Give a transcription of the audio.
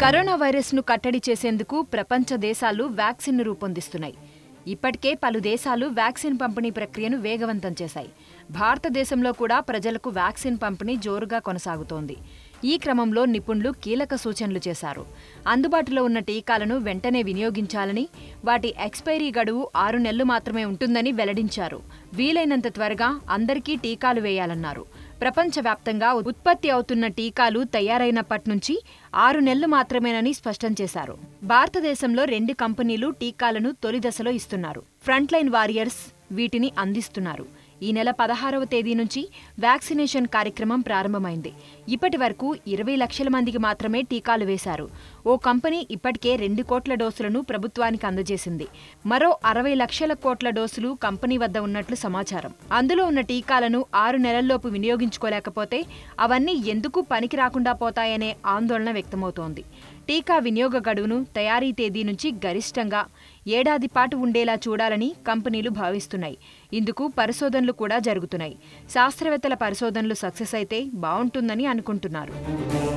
corona వైరస్ను కట్టడి చేసేందుకు ప్రపంచ దేశాలు వ్యాక్సిన్ను రూపొందిస్తున్నాయి ఇప్పటికే పలు దేశాలు వ్యాక్సిన్ పంపిణీ ప్రక్రియను వేగవంతం చేశాయి భారతదేశంలో కూడా ప్రజలకు వ్యాక్సిన్ పంపిణీ జోరుగా కొనసాగుతోంది ఈ క్రమంలో నిపుణులు కీలక సూచనలు చేశారు అందుబాటులో ఉన్న టీకాలను వెంటనే వినియోగించాలని వాటి ఎక్స్పైరీ గడువు ఆరు నెలలు మాత్రమే ఉంటుందని వెల్లడించారు వీలైనంత త్వరగా అందరికీ టీకాలు వేయాలన్నారు ప్రపంచవ్యాప్తంగా ఉత్పత్తి అవుతున్న టీకాలు తయారైనప్పటి నుంచి ఆరు నెలలు మాత్రమేనని స్పష్టం చేశారు భారతదేశంలో రెండు కంపెనీలు టీకాలను తొలి దశలో ఇస్తున్నారు ఫ్రంట్లైన్ వారియర్స్ వీటిని అందిస్తున్నారు ఈ నెల పదహారవ తేదీ నుంచి వ్యాక్సినేషన్ కార్యక్రమం ప్రారంభమైంది ఇప్పటి వరకు ఇరవై లక్షల మందికి మాత్రమే టీకాలు వేశారు ఓ కంపెనీ ఇప్పటికే రెండు కోట్ల డోసులను ప్రభుత్వానికి అందజేసింది మరో అరవై లక్షల కోట్ల డోసులు కంపెనీ వద్ద ఉన్నట్లు సమాచారం అందులో ఉన్న టీకాలను ఆరు నెలల్లోపు వినియోగించుకోలేకపోతే అవన్నీ ఎందుకు పనికి రాకుండా పోతాయనే ఆందోళన వ్యక్తమవుతోంది టీకా వినియోగ గడువును తయారీ తేదీ నుంచి గరిష్టంగా ఏడాది పాటు ఉండేలా చూడాలని కంపెనీలు భావిస్తున్నాయి ఇందుకు పరిశోధనలు కూడా జరుగుతున్నాయి శాస్త్రవేత్తల పరిశోధనలు సక్సెస్ అయితే బావుంటుందని అనుకుంటున్నారు